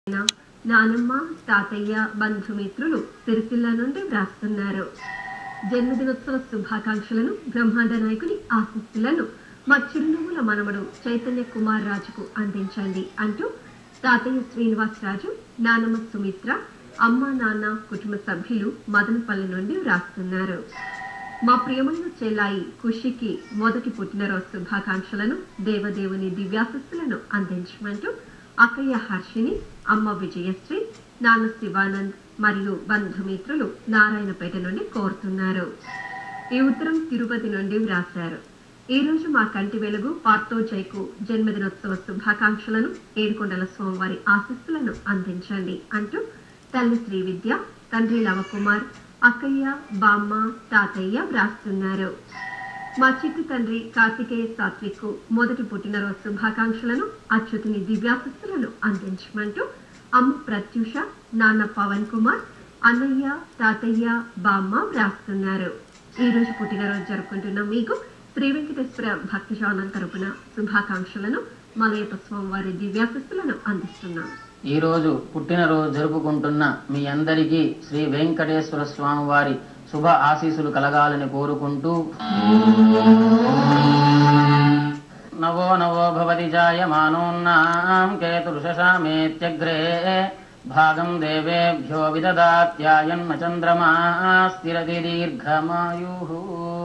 నానమ్మ తాతయ్య బంధుమిత్రులు సిరిసిల్ల నుండి వ్రాస్తున్నారు జన్మదినోత్సవ శుభాకాంక్షలను బ్రహ్మాండ నాయకుని ఆశీస్సులను మా చిరునవ్వుల మనవడు చైతన్య కుమార్ రాజుకు అందించండి అంటూ తాతయ్య శ్రీనివాస్ రాజు నానమ్మ సుమిత్ర అమ్మ నాన్న కుటుంబ సభ్యులు మదనపల్లి నుండి వ్రాస్తున్నారు మా ప్రియమైన చెల్లాయి ఖుషికి మొదటి పుట్టినరోజు శుభాకాంక్షలను దేవదేవుని దివ్యాశస్సులను అందించమంటూ అక్కయ్య హర్షిని అమ్మ విజయశ్రీ నాన్న శివానంద్ మరియు బంధుమిత్రులు నారాయణపేట నుండి కోరుతున్నారు ఈ ఉత్తరం తిరుపతి నుండి వ్రాశారు ఈ రోజు మా కంటి వెలుగు పార్తో జైకు జన్మదినోత్సవ శుభాకాంక్షలను ఏడుకొండల స్వామివారి ఆశీస్సులను అందించండి అంటూ తల్లి శ్రీ విద్య తండ్రి లవకుమార్ అక్కయ్య బామ్మ తాతయ్య వ్రాస్తున్నారు మా చిట్టి తండ్రి కార్తికేయ సాత్విక్ మొదటి పుట్టినరోజు శుభాకాంక్షలను అచ్యుతుని దివ్యాశస్సులను అందించమంటూ అమ్మ ప్రత్యూష నాన్న పవన్ కుమార్ అన్నయ్య తాతయ్య బామ్మ వ్రాస్తున్నారు ఈ రోజు పుట్టినరోజు జరుపుకుంటున్న మీకు శ్రీ వెంకటేశ్వర భక్తి ఛానల్ తరపున శుభాకాంక్షలను మలయప్ప స్వామివారి దివ్యాశస్సులను అందిస్తున్నాం ఈ రోజు పుట్టినరోజు జరుపుకుంటున్న మీ అందరికీ శ్రీ వెంకటేశ్వర స్వామి వారి శుభ ఆశీస్సులు కలగాలని కోరుకుంటూ నవో నవో భవతి జాయమానోన్నాం కేతుర్షశామేత్యగ్రే భాగం దేవేభ్యో విదదాత్యాయన్మ చంద్రమా స్థిరతి దీర్ఘమాయు